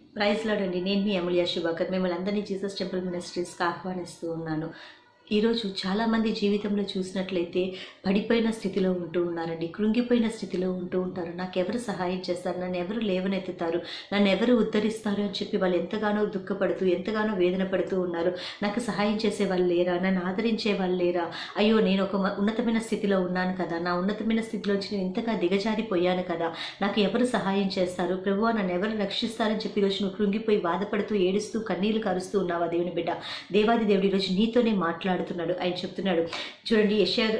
praise లాడండి నేను మీ అమూల్య శుభాకర్ మిమ్మల్ని అందరినీ జీసస్ టెంపుల్ మినిస్ట్రీస్కి ఆహ్వానిస్తూ ఉన్నాను ఈరోజు చాలామంది జీవితంలో చూసినట్లయితే పడిపోయిన స్థితిలో ఉంటూ ఉన్నారండి కృంగిపోయిన స్థితిలో ఉంటూ ఉంటారు నాకు ఎవరు సహాయం చేస్తారు నన్ను ఎవరు లేవనెత్తుతారు నన్ను ఎవరు ఉద్ధరిస్తారు అని చెప్పి వాళ్ళు ఎంతగానో దుఃఖపడుతూ ఎంతగానో వేదన పడుతూ ఉన్నారు నాకు సహాయం చేసే వాళ్ళు లేరా నన్ను ఆదరించే వాళ్ళు లేరా అయ్యో నేను ఒక మ- ఉన్నతమైన స్థితిలో ఉన్నాను కదా నా ఉన్నతమైన స్థితిలోంచి నేను ఇంతగా దిగజారిపోయాను కదా నాకు ఎవరు సహాయం చేస్తారు ప్రభువా నన్ను ఎవరు రక్షిస్తారని చెప్పి ఈరోజు నువ్వు కృంగిపోయి బాధపడుతూ ఏడుస్తూ కన్నీళ్లు కరుస్తూ ఉన్నావా దేవుని బిడ్డ దేవాది దేవుడు ఈరోజు నీతోనే మాట్లాడుతున్నాడు ఆయన చెప్తున్నాడు చూడండి యశర్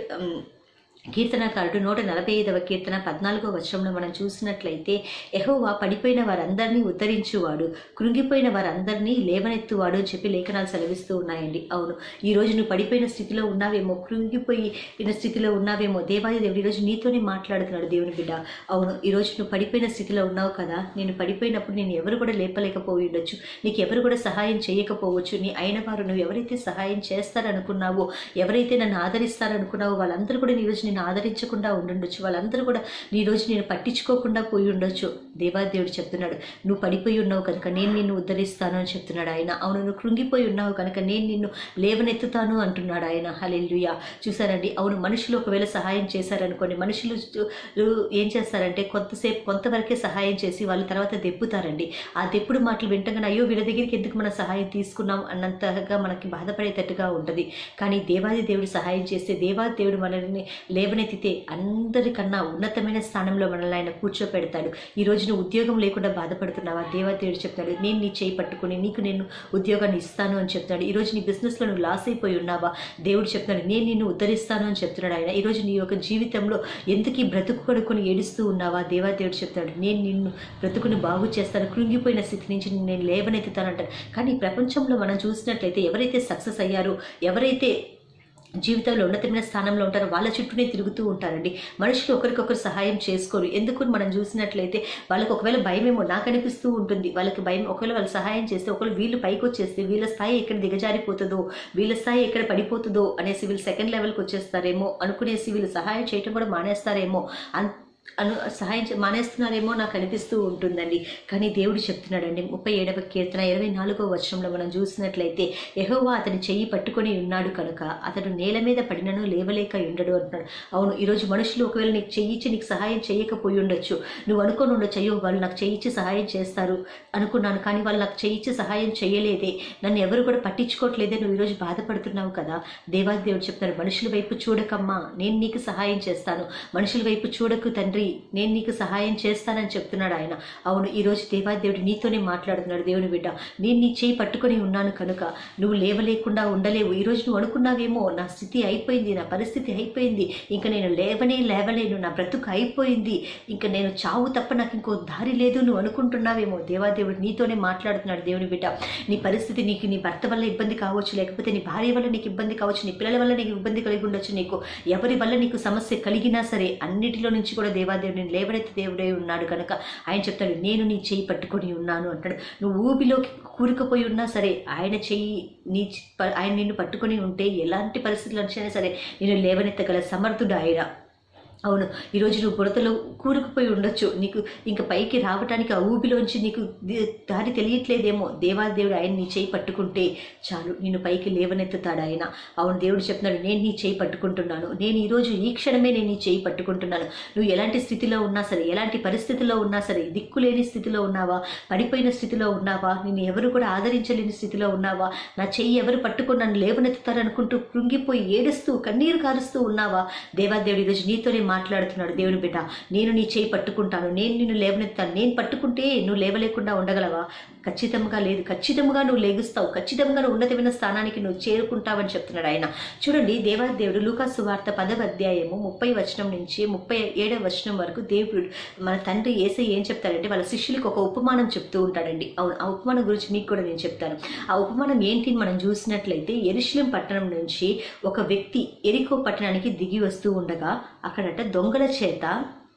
కీర్తనకారుడు నూట నలభై ఐదవ కీర్తన పద్నాలుగో వచనంలో మనం చూసినట్లయితే ఎహోవా పడిపోయిన వారందరినీ ఉద్ధరించువాడు కృంగిపోయిన వారందరినీ లేవనెత్తువాడు అని చెప్పి లేఖనాలు సెలవిస్తూ ఉన్నాయండి అవును ఈ రోజు నువ్వు పడిపోయిన స్థితిలో ఉన్నావేమో కృంగిపోయిన స్థితిలో ఉన్నావేమో దేవాది దేవుడు ఈరోజు నీతోనే మాట్లాడుతున్నాడు దేవుని బిడ్డ అవును ఈ రోజు నువ్వు పడిపోయిన స్థితిలో ఉన్నావు కదా నేను పడిపోయినప్పుడు నేను ఎవరు కూడా లేపలేకపోయి ఉండొచ్చు నీకు ఎవరు కూడా సహాయం చేయకపోవచ్చు నీ అయిన వారు నువ్వు ఎవరైతే సహాయం చేస్తారనుకున్నావో ఎవరైతే నన్ను ఆదరిస్తారనుకున్నావో వాళ్ళందరూ కూడా నీ రోజు నేను ఆదరించకుండా ఉండుండొచ్చు వాళ్ళందరూ కూడా నీ రోజు నేను పట్టించుకోకుండా పోయి ఉండొచ్చు దేవాదేవుడు చెప్తున్నాడు నువ్వు పడిపోయి ఉన్నావు కనుక నేను నిన్ను ఉద్ధరిస్తాను అని చెప్తున్నాడు ఆయన అవును నువ్వు కృంగిపోయి ఉన్నావు కనుక నేను నిన్ను లేవనెత్తుతాను అంటున్నాడు ఆయన హలెల్లుయా చూసారండి అవును మనుషులు ఒకవేళ సహాయం చేశారనుకోండి మనుషులు చూ- ఏం చేస్తారంటే కొంతసేపు కొంతవరకే సహాయం చేసి వాళ్ళ తర్వాత దెప్పుతారండి ఆ దెప్పుడు మాటలు వింటగానే అయ్యో వీళ్ళ దగ్గరికి ఎందుకు మనం సహాయం తీసుకున్నాం అన్నంతగా మనకి బాధపడేటట్టుగా ఉంటుంది కానీ దేవాది దేవుడు సహాయం చేస్తే దేవాది దేవుడు మనల్ని లేవనెత్తితే అందరికన్నా ఉన్నతమైన స్థానంలో మనల్ని ఆయన కూర్చోపెడతాడు ఈ రోజు నువ్వు ఉద్యోగం లేకుండా బాధపడుతున్నావా దేవాది దేవుడు చెప్తాడు నేను నీ చేయి పట్టుకుని నీకు నేను ఉద్యోగాన్ని ఇస్తాను అని చెప్తాడు ఈ రోజు నీ బిజినెస్లో నువ్వు లాస్ అయిపోయి ఉన్నావా దేవుడు చెప్తున్నాడు నేను నిన్ను ఉద్ధరిస్తాను అని చెప్తున్నాడు ఆయన ఈ రోజు నీ యొక్క జీవితంలో ఎందుకు ఈ బ్రతుకు కొడుకుని ఏడుస్తూ ఉన్నావా దేవాదేవుడు చెప్తాడు నేను నిన్ను బ్రతుకుని బాగు చేస్తాను కృంగిపోయిన స్థితి నుంచి నిన్ను నేను లేవనెత్తుతానంటాడు కానీ ఈ ప్రపంచంలో మనం చూసినట్లయితే ఎవరైతే సక్సెస్ అయ్యారో ఎవరైతే జీవితంలో ఉన్నతమైన స్థానంలో ఉంటారో వాళ్ళ చుట్టూనే తిరుగుతూ ఉంటారండి మనుషులు ఒకరికొకరు సహాయం చేసుకోరు ఎందుకు మనం చూసినట్లయితే వాళ్ళకి ఒకవేళ భయమేమో నాకు అనిపిస్తూ ఉంటుంది వాళ్ళకి భయం ఒకవేళ వాళ్ళు సహాయం చేస్తే ఒకవేళ వీళ్ళు పైకి వచ్చేస్తే వీళ్ళ స్థాయి ఎక్కడ దిగజారిపోతుందో వీళ్ళ స్థాయి ఎక్కడ పడిపోతుందో అనేసి వీళ్ళు సెకండ్ లెవెల్కి వచ్చేస్తారేమో అనుకునేసి వీళ్ళు సహాయం చేయటం కూడా మానేస్తారేమో అన్ అను సహాయం చే- మానేస్తున్నారేమో నాకు అనిపిస్తూ ఉంటుందండి కానీ దేవుడు చెప్తున్నాడండి ముప్పై ఏడవ కీర్తన ఇరవై నాలుగో వచనంలో మనం చూసినట్లయితే యెహోవా అతని చెయ్యి పట్టుకొని ఉన్నాడు కనుక అతడు నేల మీద పడినను లేవలేక ఉండడు అంటున్నాడు అవును ఈరోజు మనుషులు ఒకవేళ నీకు చెయ్యిచ్చి నీకు సహాయం చేయకపోయి ఉండొచ్చు నువ్వు అనుకొని ఉండొచ్చు అయ్యో వాళ్ళు నాకు చెయ్యిచ్చి సహాయం చేస్తారు అనుకున్నాను కానీ వాళ్ళు నాకు చెయ్యిచ్చి సహాయం చేయలేదే నన్ను ఎవరు కూడా పట్టించుకోవట్లేదే నువ్వు ఈరోజు బాధపడుతున్నావు కదా దేవాది దేవుడు చెప్తాడు మనుషుల వైపు చూడకమ్మా నేను నీకు సహాయం చేస్తాను మనుషుల వైపు చూడకు తండ్రి నేను నీకు సహాయం చేస్తానని చెప్తున్నాడు ఆయన అవును ఈరోజు దేవాది దేవుడు నీతోనే మాట్లాడుతున్నాడు దేవుని బిడ్డ నేను నీ చేయి పట్టుకొని ఉన్నాను కనుక నువ్వు లేవలేకుండా ఉండలేవు ఈరోజు నువ్వు అనుకున్నావేమో నా స్థితి అయిపోయింది నా పరిస్థితి అయిపోయింది ఇంకా నేను లేవనే లేవలేను నా బ్రతుకు అయిపోయింది ఇంకా నేను చావు తప్ప నాకు ఇంకో దారి లేదు నువ్వు అనుకుంటున్నావేమో దేవాదేవుడు నీతోనే మాట్లాడుతున్నాడు దేవుని బిడ్డ నీ పరిస్థితి నీకు నీ భర్త వల్ల ఇబ్బంది కావచ్చు లేకపోతే నీ భార్య వల్ల నీకు ఇబ్బంది కావచ్చు నీ పిల్లల వల్ల నీకు ఇబ్బంది కలిగి ఉండొచ్చు నీకు ఎవరి వల్ల నీకు సమస్య కలిగినా సరే అన్నిటిలో నుంచి కూడా దేవాదేవుడిని లేవనెత్తి దేవుడే ఉన్నాడు కనుక ఆయన చెప్తాడు నేను నీ చెయ్యి పట్టుకొని ఉన్నాను అంటాడు నువ్వు ఊబిలోకి కూరుకుపోయి ఉన్నా సరే ఆయన చెయ్యి నీ చ- ప- ఆయన నిన్ను పట్టుకొని ఉంటే ఎలాంటి పరిస్థితులు వచ్చినా సరే నేను లేవనెత్తగల సమర్థుడు ఆయన అవును ఈరోజు నువ్వు బుడతలో కూరుకుపోయి ఉండొచ్చు నీకు ఇంకా పైకి రావటానికి ఆ ఊబిలోంచి నీకు ది- దారి తెలియట్లేదేమో దేవాదేవుడు ఆయన నీ చేయి పట్టుకుంటే చాలు నిన్ను పైకి లేవనెత్తుతాడు ఆయన అవును దేవుడు చెప్తున్నాడు నేను నీ చేయి పట్టుకుంటున్నాను నేను ఈరోజు ఈ క్షణమే నేను నీ చేయి పట్టుకుంటున్నాను నువ్వు ఎలాంటి స్థితిలో ఉన్నా సరే ఎలాంటి పరిస్థితిలో ఉన్నా సరే దిక్కులేని స్థితిలో ఉన్నావా పడిపోయిన స్థితిలో ఉన్నావా నిన్ను ఎవరు కూడా ఆదరించలేని స్థితిలో ఉన్నావా నా చెయ్యి ఎవరు పట్టుకొని నన్ను లేవనెత్తుతారనుకుంటూ కృంగిపోయి ఏడుస్తూ కన్నీరు కారుస్తూ ఉన్నావా దేవాదేవుడు ఈరోజు నీతోనే మాట్లాడుతున్నాడు దేవుని బిడ్డ నేను నీ చేయి పట్టుకుంటాను నేను నిన్ను లేవనెత్తాను నేను పట్టుకుంటే నువ్వు లేవలేకుండా ఉండగలవా ఖచ్చితంగా లేదు ఖచ్చితంగా నువ్వు లేగుస్తావు ఖచ్చితంగా నువ్వు ఉన్నతమైన స్థానానికి నువ్వు చేరుకుంటావని చెప్తున్నాడు ఆయన చూడండి దేవాదేవుడు లూకాసు వార్త పదవ అధ్యాయము ముప్పై వచనం నుంచి ముప్పై ఏడవ వచనం వరకు దేవుడు మన తండ్రి ఏసై ఏం చెప్తాడంటే వాళ్ళ శిష్యులకు ఒక ఉపమానం చెప్తూ ఉంటాడండి అవును ఆ ఉపమానం గురించి మీకు కూడా నేను చెప్తాను ఆ ఉపమానం ఏంటి అని మనం చూసినట్లయితే ఎరుషలేం పట్టణం నుంచి ఒక వ్యక్తి ఎరికో పట్టణానికి దిగి వస్తూ ఉండగా అక్కడట దొంగల చేత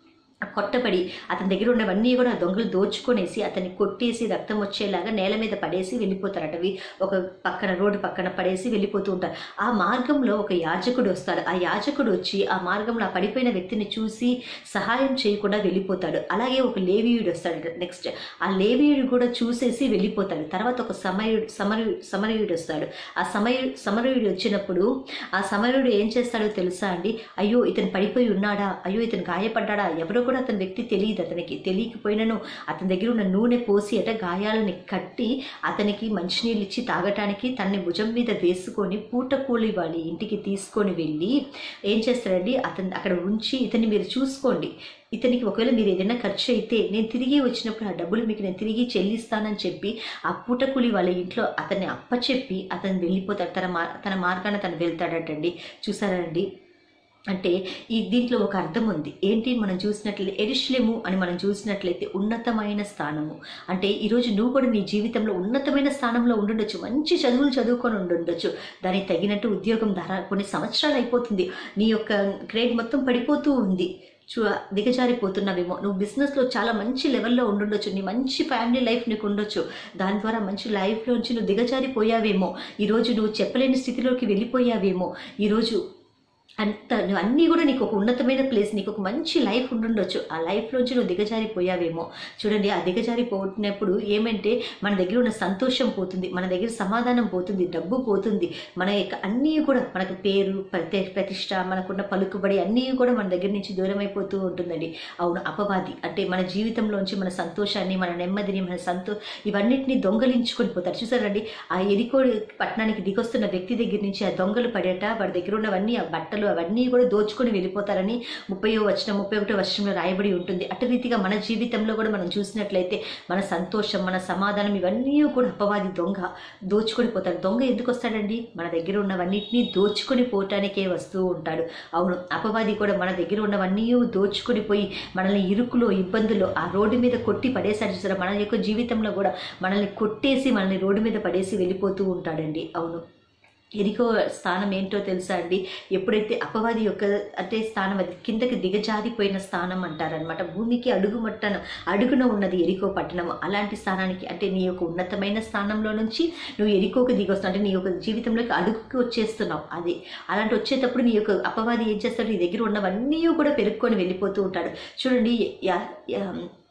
కొట్టబడి అతని దగ్గర ఉన్నవన్నీ కూడా దొంగలు దోచుకొనేసి అతన్ని కొట్టేసి రక్తం వచ్చేలాగా నేల మీద పడేసి వెళ్ళిపోతారట అవి ఒక పక్కన రోడ్డు పక్కన పడేసి వెళ్ళిపోతూ ఉంటారు ఆ మార్గంలో ఒక యాజకుడు వస్తాడు ఆ యాజకుడు వచ్చి ఆ మార్గంలో ఆ పడిపోయిన వ్యక్తిని చూసి సహాయం చేయకుండా వెళ్ళిపోతాడు అలాగే ఒక లేవీయుడు వస్తాడు నెక్స్ట్ ఆ లేవీయుడు కూడా చూసేసి వెళ్ళిపోతాడు తర్వాత ఒక సమయుడు సమరయు సమరయుడు వస్తాడు ఆ సమయ సమరయుడు వచ్చినప్పుడు ఆ సమరయుడు ఏం చేస్తాడో తెలుసా అండి అయ్యో ఇతను పడిపోయి ఉన్నాడా అయ్యో ఇతను గాయపడ్డాడా ఎవరో కూడా అతని వ్యక్తి తెలియదు అతనికి తెలియకపోయినను అతని దగ్గర ఉన్న నూనె పోసి అట గాయాలని కట్టి అతనికి మంచినీళ్ళు ఇచ్చి తాగటానికి తన్ని భుజం మీద వేసుకొని పూట కూలి వాళ్ళ ఇంటికి తీసుకొని వెళ్ళి ఏం చేస్తాడండి అతను అక్కడ ఉంచి ఇతన్ని మీరు చూసుకోండి ఇతనికి ఒకవేళ మీరు ఏదైనా ఖర్చు అయితే నేను తిరిగి వచ్చినప్పుడు ఆ డబ్బులు మీకు నేను తిరిగి చెల్లిస్తానని చెప్పి ఆ పూటకూలి వాళ్ళ ఇంట్లో అతన్ని అప్పచెప్పి అతను వెళ్ళిపోతాడు తన మా తన మార్గాన తను వెళ్తాడటండి చూసారండి అంటే ఈ దీంట్లో ఒక అర్థం ఉంది ఏంటి మనం చూసినట్లయితే ఎరిశ్లేము అని మనం చూసినట్లయితే ఉన్నతమైన స్థానము అంటే ఈరోజు నువ్వు కూడా నీ జీవితంలో ఉన్నతమైన స్థానంలో ఉండుండొచ్చు మంచి చదువులు చదువుకొని ఉండుండొచ్చు దానికి తగినట్టు ఉద్యోగం ధర కొన్ని సంవత్సరాలు అయిపోతుంది నీ యొక్క గ్రేడ్ మొత్తం పడిపోతూ ఉంది చూ దిగజారిపోతున్నావేమో నువ్వు బిజినెస్లో చాలా మంచి లెవెల్లో ఉండుండొచ్చు నీ మంచి ఫ్యామిలీ లైఫ్ నీకు ఉండొచ్చు దాని ద్వారా మంచి లైఫ్లోంచి నువ్వు దిగజారిపోయావేమో ఈరోజు నువ్వు చెప్పలేని స్థితిలోకి వెళ్ళిపోయావేమో ఈరోజు అంత నువ్వు అన్నీ కూడా నీకు ఒక ఉన్నతమైన ప్లేస్ నీకు ఒక మంచి లైఫ్ ఉండుండొచ్చు ఆ లైఫ్లోంచి నువ్వు దిగజారిపోయావేమో చూడండి ఆ దిగజారిపోతున్నప్పుడు ఏమంటే మన దగ్గర ఉన్న సంతోషం పోతుంది మన దగ్గర సమాధానం పోతుంది డబ్బు పోతుంది మన యొక్క అన్నీ కూడా మనకు పేరు ప్రతి ప్రతిష్ట మనకున్న పలుకుబడి అన్నీ కూడా మన దగ్గర నుంచి దూరం అయిపోతూ ఉంటుందండి అవును అపవాది అంటే మన జీవితంలోంచి మన సంతోషాన్ని మన నెమ్మదిని మన సంతో ఇవన్నిటిని దొంగలించుకొని పోతారు చూసారండి ఆ ఎరికో పట్టణానికి దిగొస్తున్న వ్యక్తి దగ్గర నుంచి ఆ దొంగలు పడేట వాడి దగ్గర ఉన్నవన్నీ ఆ బట్టలు అవన్నీ కూడా దోచుకొని వెళ్ళిపోతారని ముప్పయో వచ్చిన ముప్పై ఒకటో వర్షంలో రాయబడి ఉంటుంది అటు రీతిగా మన జీవితంలో కూడా మనం చూసినట్లయితే మన సంతోషం మన సమాధానం ఇవన్నీ కూడా అపవాది దొంగ దోచుకొని పోతాడు దొంగ ఎందుకు వస్తాడండి మన దగ్గర ఉన్నవన్నిటినీ దోచుకొని పోవటానికే వస్తూ ఉంటాడు అవును అపవాది కూడా మన దగ్గర ఉన్నవన్నీ దోచుకొని పోయి మనల్ని ఇరుకులో ఇబ్బందుల్లో ఆ రోడ్డు మీద కొట్టి పడేసాడు చూసారా మన యొక్క జీవితంలో కూడా మనల్ని కొట్టేసి మనల్ని రోడ్డు మీద పడేసి వెళ్ళిపోతూ ఉంటాడండి అవును ఎరికో స్థానం ఏంటో తెలుసా అండి ఎప్పుడైతే అపవాది యొక్క అంటే స్థానం అది కిందకి దిగజారిపోయిన స్థానం అంటారనమాట భూమికి అడుగు మట్టన అడుగున ఉన్నది ఎరికో పట్టణం అలాంటి స్థానానికి అంటే నీ యొక్క ఉన్నతమైన స్థానంలో నుంచి నువ్వు ఎరికోకి దిగొస్తావు అంటే నీ యొక్క జీవితంలోకి అడుగుకి వచ్చేస్తున్నావు అది అలాంటి వచ్చేటప్పుడు నీ యొక్క అపవాది ఏం చేస్తాడు నీ దగ్గర ఉన్నవన్నీ కూడా పెరుక్కొని వెళ్ళిపోతూ ఉంటాడు చూడండి యా- యా-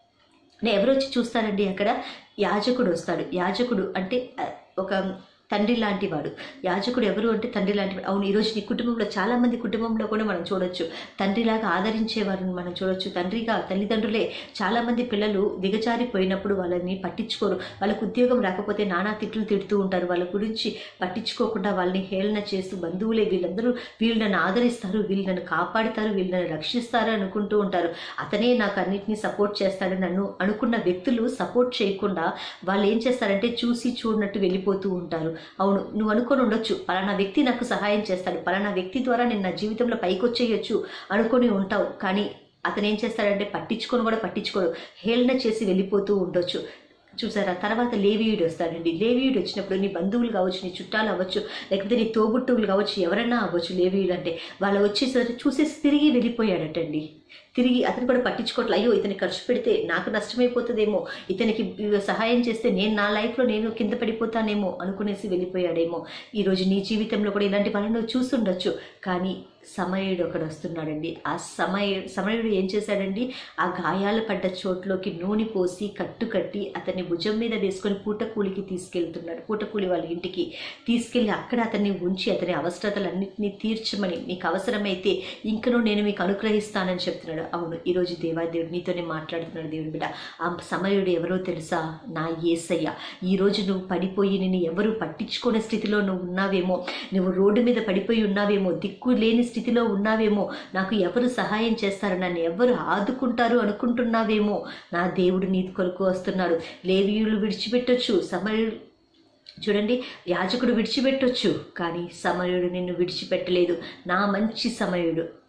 నేను ఎవరు వచ్చి చూస్తారండి అక్కడ యాజకుడు వస్తాడు యాజకుడు అంటే ఆ, ఒక తండ్రి లాంటి వాడు యాజకుడు ఎవరు అంటే తండ్రి లాంటి వాడు అవును ఈరోజు నీ కుటుంబంలో చాలా మంది కుటుంబంలో కూడా మనం చూడొచ్చు తండ్రిలాగా ఆదరించేవారిని మనం చూడొచ్చు తండ్రిగా తల్లిదండ్రులే చాలా మంది పిల్లలు దిగజారిపోయినప్పుడు వాళ్ళని పట్టించుకోరు వాళ్ళకు ఉద్యోగం రాకపోతే నానా తిట్లు తిడుతూ ఉంటారు వాళ్ళ గురించి పట్టించుకోకుండా వాళ్ళని హేళన చేస్తూ బంధువులే వీళ్ళందరూ వీళ్ళు నన్ను ఆదరిస్తారు వీళ్ళు నన్ను కాపాడుతారు వీళ్ళు నన్ను రక్షిస్తారు అనుకుంటూ ఉంటారు అతనే నాకు అన్నిటినీ సపోర్ట్ చేస్తాడు నన్ను అనుకున్న వ్యక్తులు సపోర్ట్ చేయకుండా వాళ్ళు ఏం చేస్తారంటే చూసి చూడనట్టు వెళ్ళిపోతూ ఉంటారు అవును నువ్వు అనుకొని ఉండొచ్చు పలానా వ్యక్తి నాకు సహాయం చేస్తాడు పలానా వ్యక్తి ద్వారా నేను నా జీవితంలో పైకి వచ్చేయచ్చు అనుకొని ఉంటావు కానీ అతను ఏం చేస్తాడంటే పట్టించుకొని కూడా పట్టించుకోడు హేళన చేసి వెళ్ళిపోతూ ఉండొచ్చు చూసారా తర్వాత లేవీయుడు వస్తాడండి లేవీయుడు వచ్చినప్పుడు నీ బంధువులు కావచ్చు నీ చుట్టాలు అవ్వచ్చు లేకపోతే నీ తోబుట్టువులు కావచ్చు ఎవరైనా అవ్వచ్చు లేవీయుడు అంటే వాళ్ళు వచ్చేసరికి చూసేసి తిరిగి వెళ్ళిపోయాడటండి తిరిగి అతను కూడా పట్టించుకోవట్లే అయ్యో ఇతని ఖర్చు పెడితే నాకు నష్టమైపోతుందేమో ఇతనికి సహాయం చేస్తే నేను నా లైఫ్లో నేను కింద పడిపోతానేమో అనుకునేసి వెళ్ళిపోయాడేమో ఈరోజు నీ జీవితంలో కూడా ఇలాంటి పనులు నువ్వు చూసుండొచ్చు కానీ సమయుడు ఒకడు వస్తున్నాడండి ఆ సమయ సమయుడు ఏం చేశాడండి ఆ గాయాలు పడ్డ చోట్లోకి నూనె పోసి కట్టు కట్టి అతన్ని భుజం మీద వేసుకొని పూటకూలికి తీసుకెళ్తున్నాడు పూటకూలి వాళ్ళ ఇంటికి తీసుకెళ్ళి అక్కడ అతన్ని ఉంచి అతని అవసరతలన్నింటినీ తీర్చమని నీకు అవసరమైతే ఇంకనూ నేను మీకు అనుగ్రహిస్తానని చెప్తున్నాడు అవును ఈరోజు దేవాదేవుడు నీతోనే మాట్లాడుతున్నాడు దేవుడు బిడ్డ ఆ సమయుడు ఎవరో తెలుసా నా ఏసయ్య ఈరోజు నువ్వు పడిపోయి నేను ఎవరు పట్టించుకునే స్థితిలో నువ్వు ఉన్నావేమో నువ్వు రోడ్డు మీద పడిపోయి ఉన్నావేమో దిక్కు లేని స్థితిలో ఉన్నావేమో నాకు ఎవరు సహాయం చేస్తారు నన్ను ఎవరు ఆదుకుంటారు అనుకుంటున్నావేమో నా దేవుడు నీ కొరకు వస్తున్నాడు లేవీయులు విడిచిపెట్టొచ్చు సమయుడు చూడండి యాజకుడు విడిచిపెట్టొచ్చు కానీ సమయుడు నిన్ను విడిచిపెట్టలేదు నా మంచి సమయుడు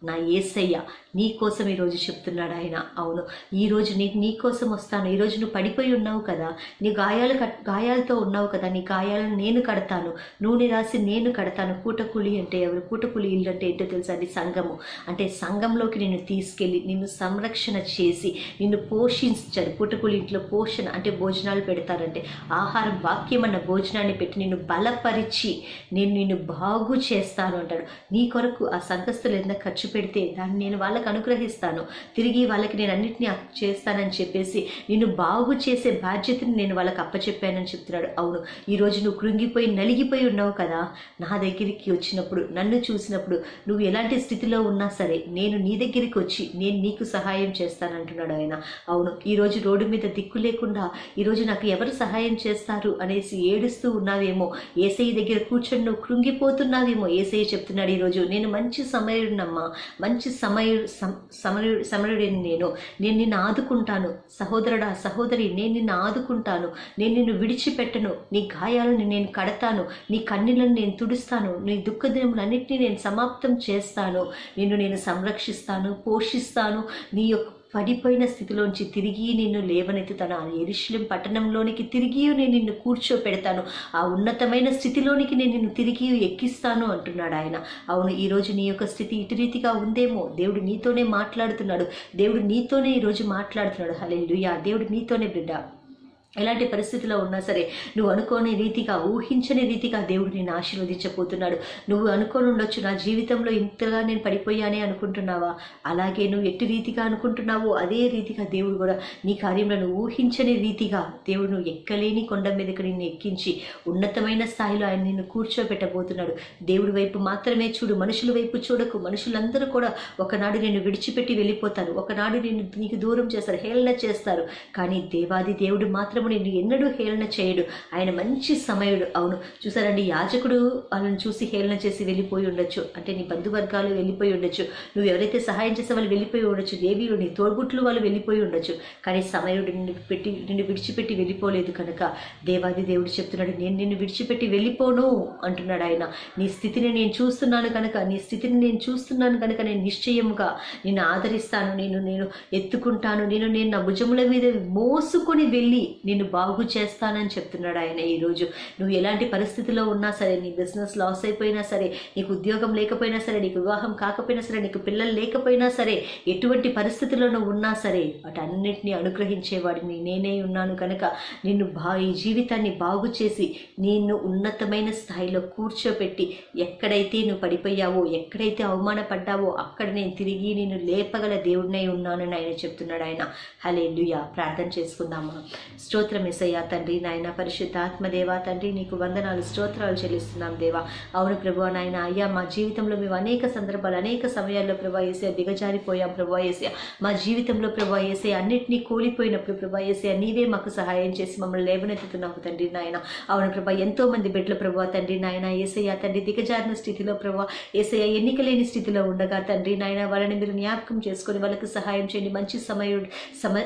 నా ఏసయ్య నీ కోసం ఈరోజు చెప్తున్నాడు ఆయన అవును ఈరోజు నీ నీ కోసం వస్తాను ఈరోజు నువ్వు పడిపోయి ఉన్నావు కదా నీ గాయాలు కట్ గాయాలతో ఉన్నావు కదా నీ గాయాలను నేను కడతాను నూనె రాసి నేను కడతాను పూటకూలి అంటే ఎవరు పూటకూలి ఇల్లు అంటే ఏంటో తెలుసా అది సంఘము అంటే సంఘంలోకి నిన్ను తీసుకెళ్ళి నిన్ను సంరక్షణ చేసి నిన్ను పోషించారు పూటకూలి ఇంట్లో పోషణ అంటే భోజనాలు పెడతారంటే ఆహారం వాక్యం అన్న భోజనాన్ని పెట్టి నిన్ను బలపరిచి నేను నిన్ను బాగు చేస్తాను అంటాడు నీ కొరకు ఆ సంఘస్థులు ఎంత ఖర్చు పెడితే దాన్ని నేను వాళ్ళకి అనుగ్రహిస్తాను తిరిగి వాళ్ళకి నేను అన్నిటినీ అప్ చేస్తానని చెప్పేసి నిన్ను బాగు చేసే బాధ్యతని నేను వాళ్ళకి అప్పచెప్పానని చెప్తున్నాడు అవును ఈరోజు నువ్వు కృంగిపోయి నలిగిపోయి ఉన్నావు కదా నా దగ్గరికి వచ్చినప్పుడు నన్ను చూసినప్పుడు నువ్వు ఎలాంటి స్థితిలో ఉన్నా సరే నేను నీ దగ్గరికి వచ్చి నేను నీకు సహాయం చేస్తానంటున్నాడు ఆయన అవును ఈరోజు రోడ్డు మీద దిక్కు లేకుండా ఈరోజు నాకు ఎవరు సహాయం చేస్తారు అనేసి ఏడుస్తూ ఉన్నావేమో ఏసఐ దగ్గర కూర్చొని నువ్వు కృంగిపోతున్నావేమో ఏసఐ చెప్తున్నాడు ఈరోజు నేను మంచి సమయుడినమ్మా మంచి సమయు సమ- సమరుడు సమరుడిని నేను నేను నిన్ను ఆదుకుంటాను సహోదరుడా సహోదరి నేను నిన్ను ఆదుకుంటాను నేను నిన్ను విడిచిపెట్టను నీ గాయాలను నేను కడతాను నీ కన్నీలను నేను తుడుస్తాను నీ దుఃఖదినములన్నింటినీ నేను సమాప్తం చేస్తాను నిన్ను నేను సంరక్షిస్తాను పోషిస్తాను నీ యొక్క పడిపోయిన స్థితిలోంచి తిరిగి నిన్ను లేవనెత్తుతాను ఆ ఎరుశ్లేం పట్టణంలోనికి తిరిగి నేను నిన్ను కూర్చోపెడతాను ఆ ఉన్నతమైన స్థితిలోనికి నేను నిన్ను తిరిగి ఎక్కిస్తాను అంటున్నాడు ఆయన అవును ఈరోజు నీ యొక్క స్థితి ఇటు రీతిగా ఉందేమో దేవుడు నీతోనే మాట్లాడుతున్నాడు దేవుడు నీతోనే ఈరోజు మాట్లాడుతున్నాడు హలే దేవుడు నీతోనే బిడ్డ ఎలాంటి పరిస్థితిలో ఉన్నా సరే నువ్వు అనుకోని రీతిగా ఊహించని రీతిగా దేవుడు నేను ఆశీర్వదించబోతున్నాడు నువ్వు అనుకోని ఉండొచ్చు నా జీవితంలో ఇంతగా నేను పడిపోయానే అనుకుంటున్నావా అలాగే నువ్వు ఎట్టి రీతిగా అనుకుంటున్నావో అదే రీతిగా దేవుడు కూడా నీ కార్యంలో నువ్వు ఊహించని రీతిగా దేవుడు నువ్వు ఎక్కలేని కొండ మీదకి నిన్ను ఎక్కించి ఉన్నతమైన స్థాయిలో ఆయన నిన్ను కూర్చోబెట్టబోతున్నాడు దేవుడి వైపు మాత్రమే చూడు మనుషుల వైపు చూడకు మనుషులందరూ కూడా ఒకనాడు నేను విడిచిపెట్టి వెళ్ళిపోతారు ఒకనాడు నేను నీకు దూరం చేస్తారు హేళన చేస్తారు కానీ దేవాది దేవుడు మాత్రము నిన్ను ఎన్నడూ హేళన చేయడు ఆయన మంచి సమయుడు అవును చూసారండి యాజకుడు వాళ్ళని చూసి హేళన చేసి వెళ్ళిపోయి ఉండొచ్చు అంటే నీ బంధువర్గాలు వెళ్ళిపోయి ఉండొచ్చు నువ్వు ఎవరైతే సహాయం చేసే వాళ్ళు వెళ్ళిపోయి ఉండొచ్చు దేవీలు నీ తోడ్బుట్లు వాళ్ళు వెళ్ళిపోయి ఉండొచ్చు కానీ సమయుడు నిన్ను పెట్టి నిన్ను విడిచిపెట్టి వెళ్ళిపోలేదు కనుక దేవాది దేవుడు చెప్తున్నాడు నేను నిన్ను విడిచిపెట్టి వెళ్ళిపోను అంటున్నాడు ఆయన నీ స్థితిని నేను చూస్తున్నాను కనుక నీ స్థితిని నేను చూస్తున్నాను కనుక నేను నిశ్చయముగా నిన్ను ఆదరిస్తాను నేను నేను ఎత్తుకుంటాను నేను నేను నా భుజముల మీద మోసుకొని వెళ్ళి నిన్ను బాగు చేస్తానని చెప్తున్నాడు ఆయన ఈరోజు నువ్వు ఎలాంటి పరిస్థితిలో ఉన్నా సరే నీ బిజినెస్ లాస్ అయిపోయినా సరే నీకు ఉద్యోగం లేకపోయినా సరే నీకు వివాహం కాకపోయినా సరే నీకు పిల్లలు లేకపోయినా సరే ఎటువంటి పరిస్థితిలో నువ్వు ఉన్నా సరే వాటన్నిటిని అనుగ్రహించేవాడిని నేనే ఉన్నాను కనుక నిన్ను బా ఈ జీవితాన్ని బాగు చేసి నిన్ను ఉన్నతమైన స్థాయిలో కూర్చోపెట్టి ఎక్కడైతే నువ్వు పడిపోయావో ఎక్కడైతే అవమానపడ్డావో అక్కడ నేను తిరిగి నిన్ను లేపగల దేవుడినై ఉన్నానని ఆయన చెప్తున్నాడు ఆయన హలే ప్రార్థన చేసుకుందామా స్తోత్రం ఎసయ్యా తండ్రి నాయన పరిశుద్ధాత్మ దేవా తండ్రి నీకు వందనాలు స్తోత్రాలు చెల్లిస్తున్నాం దేవా అవును ప్రభు నాయన అయ్యా మా జీవితంలో మేము అనేక సందర్భాలు అనేక సమయాల్లో ప్రభా ఏసే దిగజారిపోయాం ప్రభా ఏసే మా జీవితంలో ప్రభా ఏసే అన్నిటినీ కోల్పోయినప్పుడు ప్రభా ఏసే నీవే మాకు సహాయం చేసి మమ్మల్ని లేవనెత్తుతున్నావు తండ్రి నాయన అవును ప్రభా ఎంతో మంది బిడ్డల ప్రభా తండ్రి నాయన ఏసయ్య తండ్రి దిగజారిన స్థితిలో ప్రభా ఏసయ్య ఎన్నిక లేని స్థితిలో ఉండగా తండ్రి నాయన వాళ్ళని మీరు జ్ఞాపకం చేసుకొని వాళ్ళకి సహాయం చేయండి మంచి సమయుడు సమ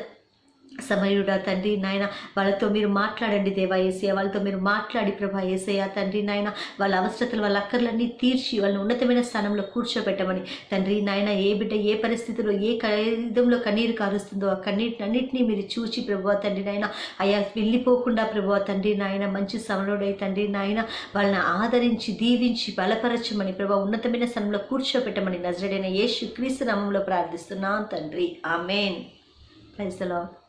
సమయుడా తండ్రి నాయన వాళ్ళతో మీరు మాట్లాడండి దేవా ఏసయ్య వాళ్ళతో మీరు మాట్లాడి ప్రభా ఏసయ్య తండ్రి నాయన వాళ్ళ అవసరతలు వాళ్ళ అక్కర్లన్నీ తీర్చి వాళ్ళని ఉన్నతమైన స్థానంలో కూర్చోబెట్టమని తండ్రి నాయన ఏ బిడ్డ ఏ పరిస్థితిలో ఏ ఖైదంలో కన్నీరు కారుస్తుందో ఆ కన్నీటిని అన్నింటినీ మీరు చూచి ప్రభు తండ్రి నాయన అయ్యా వెళ్ళిపోకుండా ప్రభు తండ్రి నాయన మంచి సమరుడై తండ్రి నాయన వాళ్ళని ఆదరించి దీవించి బలపరచమని ప్రభా ఉన్నతమైన స్థానంలో కూర్చోబెట్టమని నజరడైన యేసు క్రీస్తు నామంలో ప్రార్థిస్తున్నాం తండ్రి ఆమెన్ ప్రైజ్ ద లార్డ్